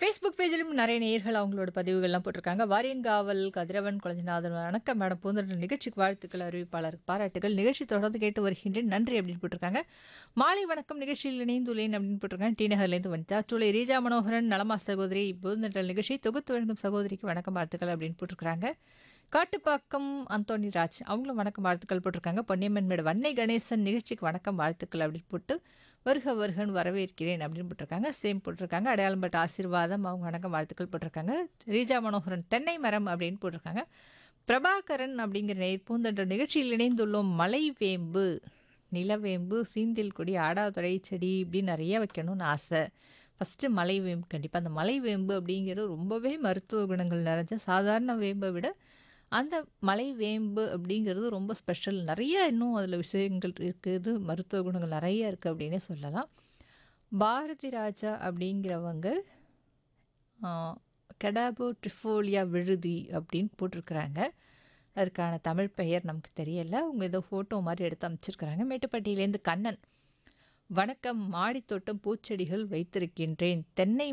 Facebook பேஜிலும் நிறைய நேயர்கள் அவங்களோட பதிவுகள்லாம் போட்டிருக்காங்க வாரியங்காவல் கதிரவன் குழந்தைநாதன் வணக்கம் மேடம் பூந்தொடர் நிகழ்ச்சிக்கு வாழ்த்துக்கள் அறிவிப்பாளர் பாராட்டுகள் நிகழ்ச்சி தொடர்ந்து கேட்டு வருகின்றேன் நன்றி அப்படின்னு போட்டிருக்காங்க மாலை வணக்கம் நிகழ்ச்சியில் இணைந்துள்ளேன் அப்படின்னு போட்டிருக்காங்க டி நகர்லேருந்து வனிதா துளை ரீஜா மனோகரன் நலமா சகோதரி பூந்தொடர் நிகழ்ச்சி தொகுத்து வழங்கும் சகோதரிக்கு வணக்கம் வாழ்த்துக்கள் அப்படின்னு போட்டிருக்காங்க காட்டுப்பாக்கம் அந்தோனி ராஜ் அவங்களும் வணக்கம் வாழ்த்துக்கள் போட்டிருக்காங்க பொன்னியம்மன் மேடு வன்னை கணேசன் நிகழ்ச்சிக்கு வணக்கம் வாழ்த்துக்கள் அப்படின்னு போட்டு வருக வருகன்னு வரவேற்கிறேன் அப்படின்னு போட்டிருக்காங்க சேம் போட்டிருக்காங்க அடையாளம் பட்ட ஆசீர்வாதம் அவங்க வணக்கம் வாழ்த்துக்கள் போட்டிருக்காங்க ரீஜா மனோகரன் தென்னை மரம் அப்படின்னு போட்டிருக்காங்க பிரபாகரன் அப்படிங்கிற நேர் பூந்தன்ற நிகழ்ச்சியில் இணைந்துள்ளோம் மலைவேம்பு நிலவேம்பு சீந்தில் கொடி ஆடாதுறை செடி இப்படி நிறைய வைக்கணும்னு ஆசை ஃபஸ்ட்டு மலைவேம்பு கண்டிப்பாக அந்த மலைவேம்பு அப்படிங்கிறது ரொம்பவே மருத்துவ குணங்கள் நிறைஞ்ச சாதாரண வேம்பை விட அந்த மலை வேம்பு அப்படிங்கிறது ரொம்ப ஸ்பெஷல் நிறைய இன்னும் அதில் விஷயங்கள் இருக்குது மருத்துவ குணங்கள் நிறைய இருக்குது அப்படின்னே சொல்லலாம் பாரதி ராஜா அப்படிங்கிறவங்க கெடாபோ ட்ரிஃபோலியா விழுதி அப்படின்னு போட்டிருக்கிறாங்க அதற்கான தமிழ் பெயர் நமக்கு தெரியல அவங்க ஏதோ ஃபோட்டோ மாதிரி எடுத்து அமைச்சிருக்கிறாங்க மேட்டுப்பட்டியிலேருந்து கண்ணன் வணக்கம் மாடித்தோட்டம் பூச்செடிகள் வைத்திருக்கின்றேன் தென்னை